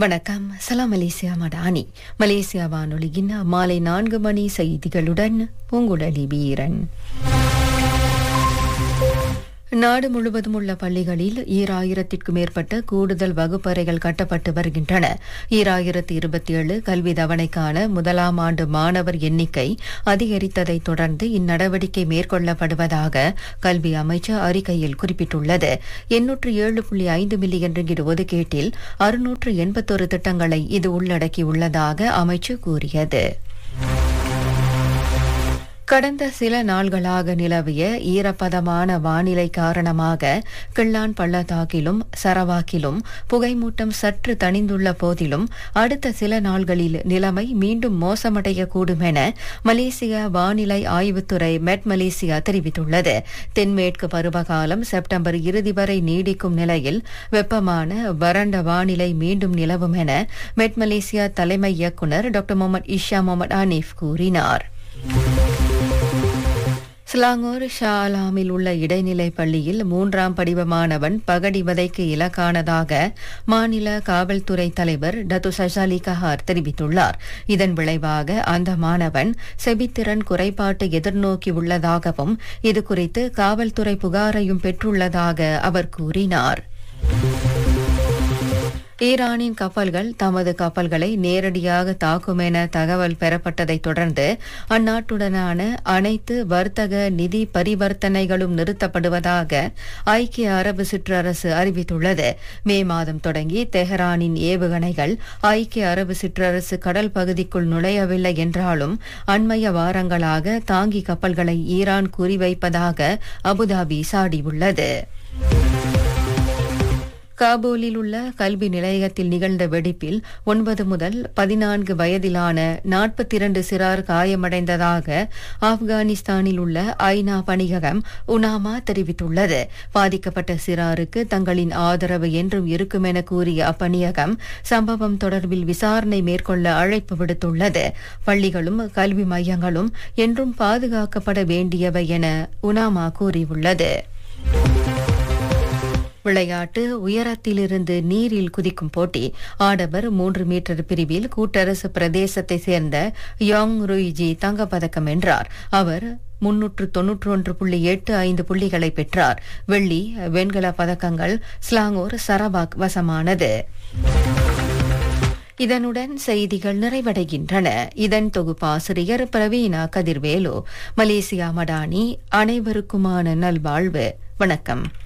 வணக்கம் சலாம் Malaysia Madani Malaysia வானொலியின் மாலை நான்கு மணி செய்திகளுடன் பூங்குழலி வீரன் நாடு முழுவதும் உள்ள பள்ளிகளில் ஈராயிரத்திற்கும் மேற்பட்ட கூடுதல் வகுப்பறைகள் கட்டப்பட்டு வருகின்றன ஈராயிரத்தி இருபத்தி ஏழு கல்வி தவணைக்கான முதலாம் ஆண்டு மாணவர் எண்ணிக்கை அதிகரித்ததை தொடர்ந்து இந்நடவடிக்கை மேற்கொள்ளப்படுவதாக கல்வி அமைச்சர் அறிக்கையில் குறிப்பிட்டுள்ளது எண்ணூற்று ஏழு புள்ளி ஐந்து மில்லியன் ரிங்கிட் ஒதுக்கீட்டில் அறுநூற்று எண்பத்தொரு திட்டங்களை இது உள்ளடக்கியுள்ளதாக அமைச்சு கூறியது கடந்த சில நாள்களாக நிலவிய ஈரப்பதமான வானிலை காரணமாக கிள்ளான் பள்ளத்தாக்கிலும் சரவாக்கிலும் புகைமூட்டம் சற்று தணிந்துள்ள போதிலும் அடுத்த சில நாள்களில் நிலைமை மீண்டும் மோசமடையக்கூடும் என மலேசிய வானிலை ஆய்வுத்துறை மெட் மலேசியா தெரிவித்துள்ளது தென்மேற்கு பருவகாலம் செப்டம்பர் இறுதி வரை நீடிக்கும் நிலையில் வெப்பமான வறண்ட வானிலை மீண்டும் நிலவும் என மெட் மலேசியா தலைமை இயக்குநர் doctor Mohamed Isha Mohamed Anif கூறினார் ஸ்லாங்கூர் ஷாலாமில் உள்ள இடைநிலை பள்ளியில் மூன்றாம் படிவ மாணவன் பகடிவதைக்கு இலக்கானதாக மாநில காவல்துறை தலைவர் டத்து சஷாலி கஹார் தெரிவித்துள்ளார் இதன் விளைவாக அந்த மாணவன் செபித்திறன் குறைபாட்டை எதிர்நோக்கி உள்ளதாகவும் இதுகுறித்து காவல்துறை புகாரையும் பெற்றுள்ளதாக அவர் கூறினார் ஈரானின் கப்பல்கள் தமது கப்பல்களை நேரடியாக தாக்கும் என தகவல் பெறப்பட்டதை தொடர்ந்து அந்நாட்டுடனான அனைத்து வர்த்தக நிதி பரிவர்த்தனைகளும் நிறுத்தப்படுவதாக ஐக்கிய அரபு சிற்றரசு அறிவித்துள்ளது மே மாதம் தொடங்கி தெஹரானின் ஏவுகணைகள் ஐக்கிய அரபு சிற்றரசு கடல் பகுதிக்குள் நுழையவில்லை என்றாலும் அண்மைய வாரங்களாக தாங்கி கப்பல்களை ஈரான் குறிவைப்பதாக அபுதாபி சாடியுள்ளது காபூலில் உள்ள கல்வி நிலையத்தில் நிகழ்ந்த வெடிப்பில் ஒன்பது முதல் பதினான்கு வயதிலான நாற்பத்தி இரண்டு சிறார் காயமடைந்ததாக ஆப்கானிஸ்தானில் உள்ள ஐநா பணியகம் உனாமா தெரிவித்துள்ளது பாதிக்கப்பட்ட சிறாருக்கு தங்களின் ஆதரவு என்றும் இருக்கும் என கூறிய அப்பணியகம் சம்பவம் தொடர்பில் விசாரணை மேற்கொள்ள அழைப்பு விடுத்துள்ளது பள்ளிகளும் கல்வி மையங்களும் என்றும் பாதுகாக்கப்பட வேண்டியவை என உனாமா கூறியுள்ளது விளையாட்டு உயரத்திலிருந்து நீரில் குதிக்கும் போட்டி ஆடவர் மூன்று மீட்டர் பிரிவில் கூட்டரசு பிரதேசத்தை சேர்ந்த யோங் ருய்ஜி தங்கப்பதக்கம் வென்றார் அவர் முன்னூற்று தொன்னூற்று ஒன்று புள்ளி எட்டு ஐந்து புள்ளிகளை பெற்றார் வெள்ளி வெண்கல பதக்கங்கள் ஸ்லாங்கோர் சரபாக் வசமானது இதனுடன் செய்திகள் நிறைவடைகின்றன இதன் தொகுப்பாசிரியர் பிரவீனா கதிர்வேலு மலேசியா மடானி அனைவருக்குமான நல்வாழ்வு வணக்கம்